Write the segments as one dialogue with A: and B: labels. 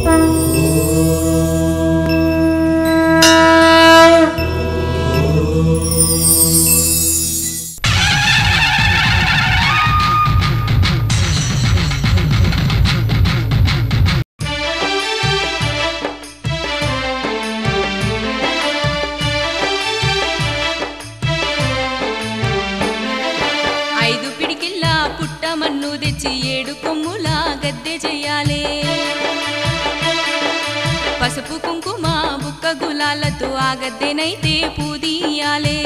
A: ఐదు పిడికిల్లా పుట్టమన్ను తెచ్చి ఏడు కొమ్ముల గద్దె చెయ్యాలే పసుపు కుంకుమ బుక్క గులాలతో ఆ గద్దెనైతే పూదీయాలే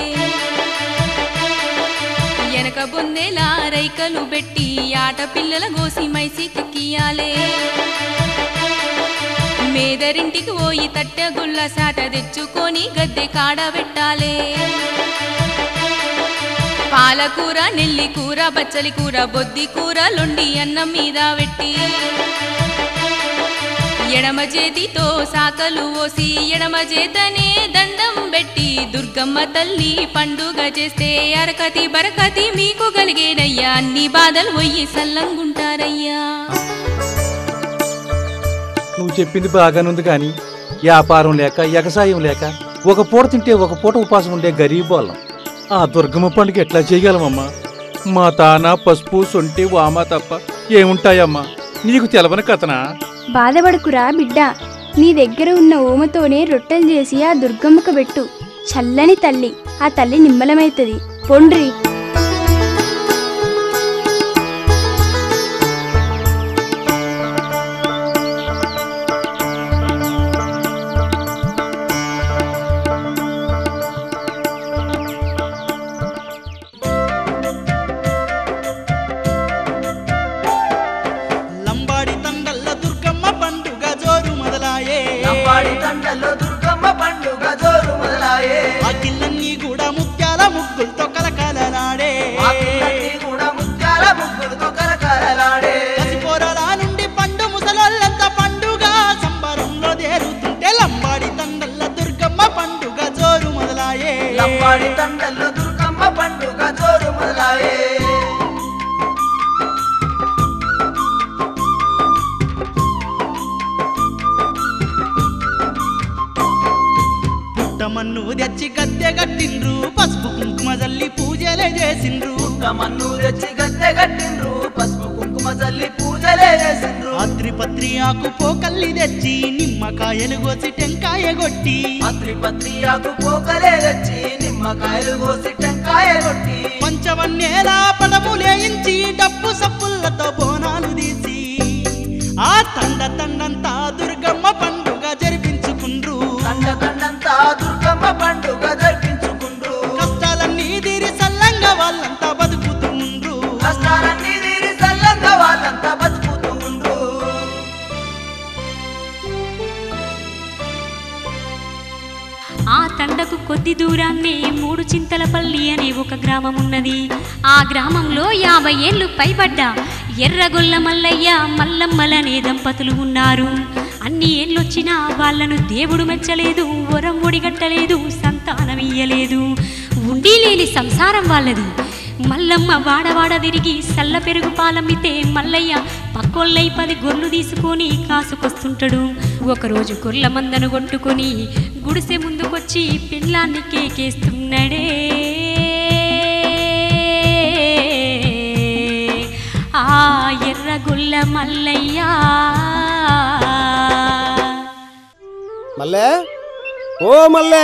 A: వెనక బొందేలా రైకలు పెట్టి ఆట పిల్లల గోసి మైసి కెక్కియాలే మేదరింటికి పోయి తట్టె గుల్ల సాట తెచ్చుకొని గద్దె కాడబెట్టాలే పాలకూర నెల్లి కూర బచ్చలి కూర బొద్ది కూర లొండి అన్నం మీద పెట్టి ఎడమ చేతితో సాకలు ఓసి ఎడమ చేతనే దండం పెట్టి దుర్గమ్మ తల్లి పండుగ చేస్తే అరకతి బరకతి మీకు కలిగేనయ్యా అన్ని బాధలు పోయి సల్లంగుంటారయ్యా
B: నువ్వు చెప్పింది బాగానుంది కానీ వ్యాపారం లేక ఎగసాయం లేక ఒక పూట తింటే ఒక పూట ఉపాసం ఉండే గరీబ్ వాళ్ళం ఆ దుర్గమ్మ పండుగ ఎట్లా చేయగలమమ్మా మా తాన పసుపు సొంటి వామ తప్ప ఏముంటాయమ్మా నీకు తెలవని కథనా
C: బాధపడుకురా బిడ్డ నీ దగ్గర ఉన్న ఓమతోనే రొట్టెలు చేసి ఆ దుర్గమ్మకు పెట్టు చల్లని తల్లి ఆ తల్లి నిమ్మలమైతది పొండ్రి
D: లంబాడి తండల్ల దుర్గమ్మ పండుగ జోరు మొదలాయే
E: లంబాడి తండల్లో దుర్గమ్మ పండుగ జోరు మొదలాయే
D: అఖిలన్నీ కూడా ముత్యాల ముగ్గులతో కలకలలాడే
E: వాకిళ్ళన్నీ కూడా ముత్యాల ముగ్గులతో కరకరలాడే
D: పసిపోరల నుండి పండు ముసలోళ్ళంతా పండుగ సంబరంలో దేరుతుంటే లంబాడి తండల్ల దుర్గమ్మ పండుగ జోరు మొదలాయే
E: లంబాడి తండల్లో దుర్గమ్మ పండుగ జోరు మొదలాయే
D: పుట్టమన్ను తెచ్చి గద్దె కట్టిండ్రు పసుపు కుంకుమ జల్లి పూజలే చేసిండ్రు
E: మన్ను తెచ్చి గద్దె కట్టిండ్రు పసుపు కుంకుమ చల్లి పూజలే చేసిండ్రు
D: రాత్రి పత్రి ఆకు పోకల్లి తెచ్చి నిమ్మకాయలు కోసి టెంకాయ కొట్టి
E: పత్రి పత్రి ఆకు పోకలే తెచ్చి నిమ్మకాయలు కోసి టెంకాయ కొట్టి
D: పంచవన్నేలా పడములేయించి డప్పు సప్పులతో బోనాలు తీసి ఆ తండ తండంతా దుర్గమ్మ పండుగ జరిపించుకుండ్రు
E: తండ తండంతా దుర్గమ్మ పండుగ జరిపించుకుండ్రు
D: కష్టాలన్నీ తీరి సల్లంగా వాళ్ళంతా బతుకుతుండ్రు
E: కష్టాలన్నీ తీరి సల్లంగా వాళ్ళంతా బతుకుతూ ఉండ్రు
F: ఆ తండకు కొద్ది దూరాన్నే మూడు చింతలపల్లి అనే ఒక గ్రామం ఉన్నది ఆ గ్రామంలో యాభై ఏళ్ళు పైబడ్డ ఎర్రగొల్ల మల్లయ్య మల్లమ్మలనే దంపతులు ఉన్నారు అన్ని ఏళ్ళొచ్చినా వాళ్ళను దేవుడు మెచ్చలేదు వరం ఒడిగట్టలేదు సంతానం ఇయ్యలేదు ఉండి లేని సంసారం వాళ్ళది మల్లమ్మ వాడవాడ తిరిగి సల్ల పెరుగు పాలమ్మితే మల్లయ్య పక్కోళ్ళై పది గొర్రెలు తీసుకొని కాసుకొస్తుంటాడు ఒకరోజు గొర్రెల మందను కొట్టుకొని గుడిసె ముందుకొచ్చి పిల్లాన్ని కేకేస్తున్నాడే ఆ ఎర్ర గుల్ల మల్లయ్య
G: మల్లే ఓ మల్లే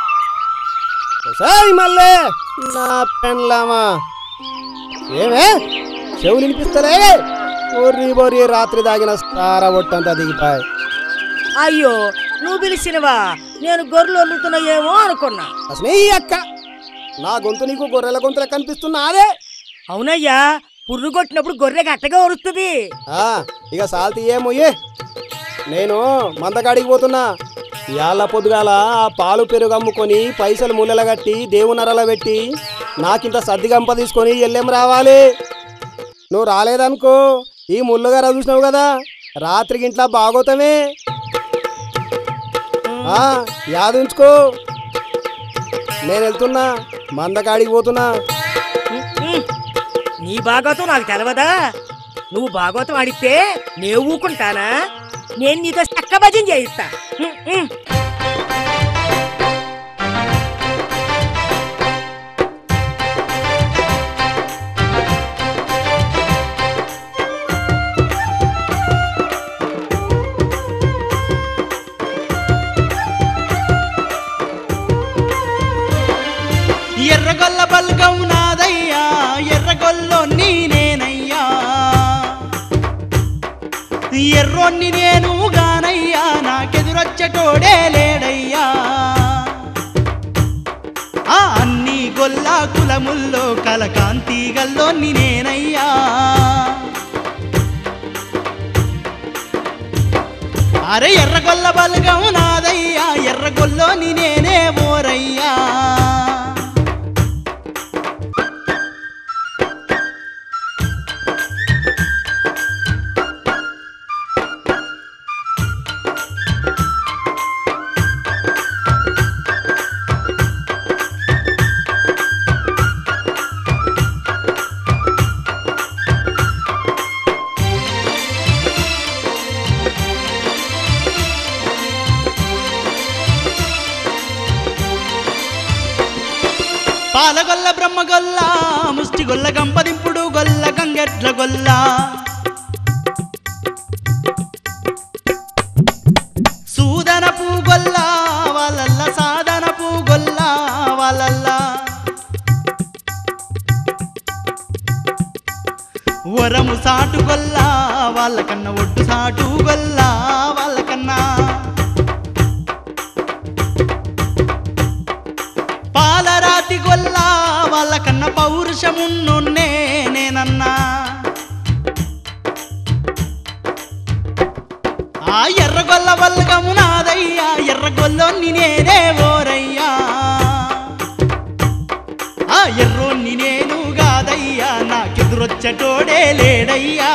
G: సాయి మల్లే నా పెండ్లామా ఏమే చెవులు వినిపిస్తలే బొర్రి బొర్రి రాత్రి దాగిన సారా ఒట్టంతా దిగిపాయి
H: అయ్యో నువ్వు పిలిచినవా నేను గొర్రెలు వదులుతున్నాయేమో అనుకున్నా
G: అసలు ఈ అక్క నా గొంతు నీకు గొర్రెల గొంతుల కనిపిస్తున్నా అదే
H: అవునయ్యా పుర్రు కొట్టినప్పుడు గొర్రె గట్టగా ఒరుస్తుంది
G: ఆ, ఇక సాల్తీ ఏమోయే నేను మందకాడికి పోతున్నా ఇవాళ పొద్దుగాల ఆ పాలు పెరుగు అమ్ముకొని పైసలు ముల్లెల కట్టి దేవునరల పెట్టి నాకింత సర్ది గంప తీసుకొని ఎల్లెం రావాలి నువ్వు రాలేదనుకో ఈ ముళ్ళుగార చూసినావు కదా రాత్రికి ఇంట్లో బాగోతామే ఆ, యాదుంచుకో నేను వెళ్తున్నా మందకాడికి పోతున్నా
H: నీ భాగవతం నాకు తెలవదా నువ్వు భాగవతం ఆడితే నేను ఊకుంటానా నేను నీతో చక్క భజన చేయిస్తా ఉమ్, ఉమ్.
D: ఎర్రగొల్ల బల్గం నాదయ్యా ఎర్రగొల్లో నేనయ్యా ఎర్రొన్ని నేను గానయ్యా నాకెదురొచ్చటోడే లేడయ్యా ఆ అన్ని గొల్లా కులముల్లో కలకాంతి గల్లోని నేనయ్యా అరే ఎర్రగొల్ల బలగం నాదయ్యా ఎర్రగొల్లోని నేనే ఓరయ్యా పాలగొల్ల బ్రహ్మగొల్ల ముష్టిగొల్ల గంపదింపుడు గొల్ల గంగెట్ల గొల్ల సూదన పూగొల్ల వాళ్ళల్ల సాధన పూగొల్ల వాళ్ళల్ల వరము సాటు గొల్ల వాళ్ళకన్నా ఒడ్డు సాటు గొల్ల వాళ్ళకన్నా పాలరాతి గొల్ల వాళ్ళకన్నా పౌరుషమున్నున్నే నేనన్నా ఆ ఎర్రగొల్ల వల్గము నాదయ్యా ఎర్రగొల్లోని నేనే ఓరయ్యా ఆ ఎర్రోన్ని నేను కాదయ్యా నాకెదురొచ్చటోడే లేడయ్యా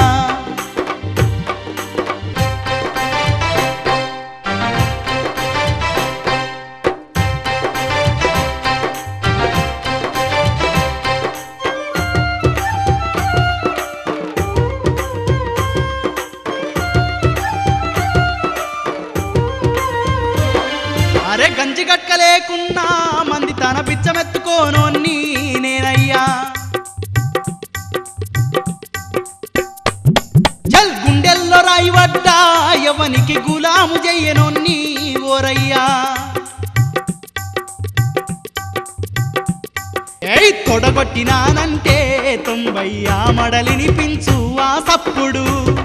D: అరే గంజి గట్క లేకున్నా మంది తన పిచ్చమెత్తుకోనోన్ని నేనయ్యా చల్ గుండెల్లో రాయి పడ్డా ఎవనికి గులాము చెయ్యనోన్ని ఓరయ్యా ఏయ్ తొడగొట్టినానంటే తొంభై ఆ మడలినిపించు ఆ సప్పుడు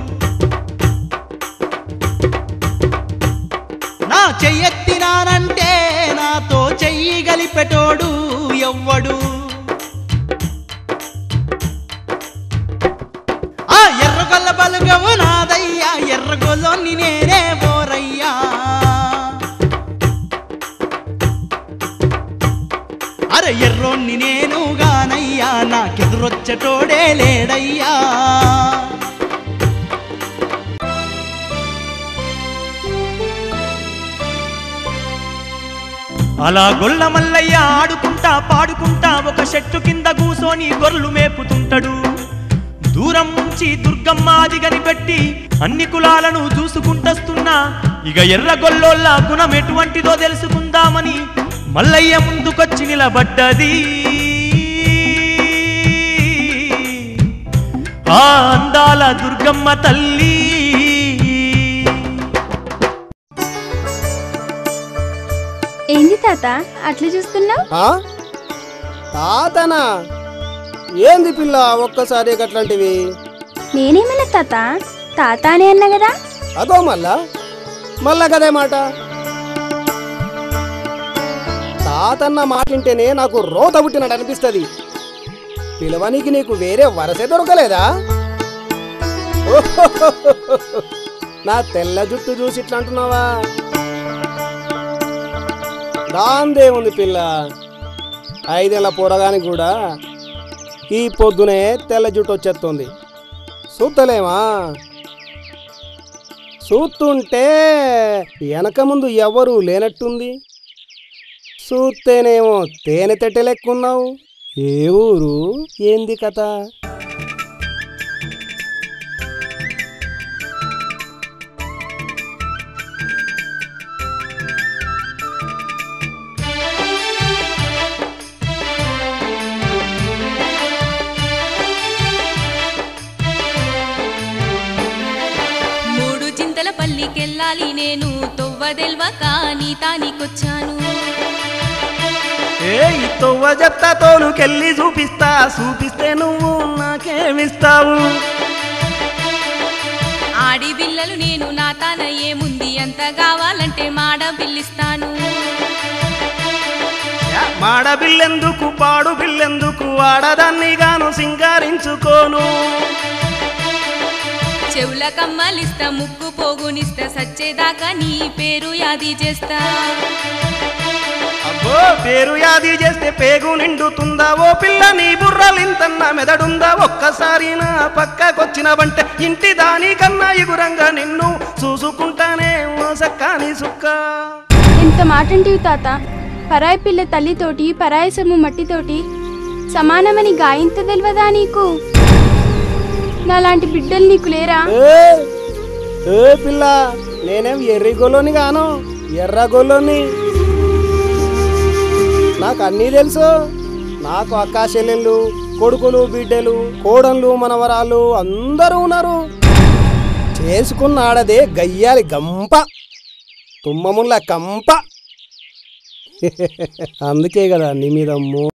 D: నా చెయ్యెత్తినానంటే నాతో చెయ్యి గలిపెటోడు ఎవ్వడు ఆ ఎర్రగొల్ల బలుగము నాదయ్యా ఎర్రగొల్లోని నేనే బోరయ్యా అరే ఎర్రోన్ని నేను గానయ్యా నాకెదురొచ్చటోడే లేడయ్యా
I: అలా గొల్ల మల్లయ్య ఆడుకుంటా పాడుకుంటా ఒక చెట్టు కింద కూసోని గొర్రెలు మేపుతుంటాడు దూరం నుంచి దుర్గమ్మ అది కనిపెట్టి అన్ని కులాలను చూసుకుంటస్తున్నా ఇక ఎర్ర గొల్లోళ్ళ గుణం ఎటువంటిదో తెలుసుకుందామని మల్లయ్య ముందుకొచ్చి నిలబడ్డది ఆ అందాల దుర్గమ్మ తల్లి
C: ఏంది తాత అట్లా చూస్తున్నావు
G: ఆ? తాతనా ఏంది పిల్ల ఒక్కసారి అట్లాంటివి
C: నేనేమన్నా తాత తాత అని అన్నా కదా
G: అదో మళ్ళా మళ్ళా కదే మాట తాతన్న మాట వింటేనే నాకు రోత పుట్టినట్టు అనిపిస్తుంది పిలవనికి నీకు వేరే వరసే దొరకలేదా ఓహోహోహోహో. నా తెల్ల జుట్టు చూసి ఇట్లా అంటున్నావా దాందే ఉంది పిల్ల ఐదేళ్ల పోరగానికి కూడా ఈ పొద్దునే తెల్ల జుట్టు వచ్చేస్తుంది చూస్తలేమా చూస్తుంటే వెనక ముందు ఎవరు లేనట్టుంది చూస్తేనేమో తేనె తెట్టె లెక్కున్నావు ఏ ఊరు ఏంది కథ
A: తల్లికెళ్ళాలి నేను తొవ్వదెల్వక నీ తానికొచ్చాను
J: ఏ ఈ తొవ్వ జత్త తోలుకెళ్ళి చూపిస్తా చూపిస్తే నువ్వు నాకేమిస్తావు
A: ఆడి బిల్లలు నేను నా తాన ఏముంది ఎంత కావాలంటే మాడ బిల్లిస్తాను
J: యా, మాడ బిల్లెందుకు పాడు బిల్లెందుకు ఆడదాన్ని గాను సింగారించుకోను
A: చెవుల కమ్మలిస్తా ముక్కు పోగునిస్తా సచ్చేదాకా నీ పేరు యాది చేస్తా
J: అబ్బో పేరు యాది చేస్తే పేగు నిండుతుందా ఓ పిల్ల నీ బుర్రలింతన్న మెదడుందా ఒక్కసారి నా పక్కకొచ్చినవంటే ఇంటి దానికన్నా ఎగురంగా నిన్ను చూసుకుంటానే ఓ సక్కాని సుక్క
C: ఎంత మాటంటివి తాత పరాయి పిల్ల తల్లితోటి పరాయి సొమ్ము మట్టితోటి సమానమని గాయంత తెలియదా నీకు నాలాంటి బిడ్డలు నీకు లేరా
G: ఏ ఏ పిల్ల నేనేం ఎర్రి గొల్లోని గాను ఎర్ర గొల్లోని నాకు అన్నీ తెలుసు నాకు అక్కా చెల్లెళ్ళు కొడుకులు బిడ్డలు కోడళ్ళు మనవరాళ్ళు అందరూ ఉన్నారు చేసుకున్న ఆడదే గయ్యాలి గంప తుమ్మముల్ల కంప అందుకే కదా నీ మీద మో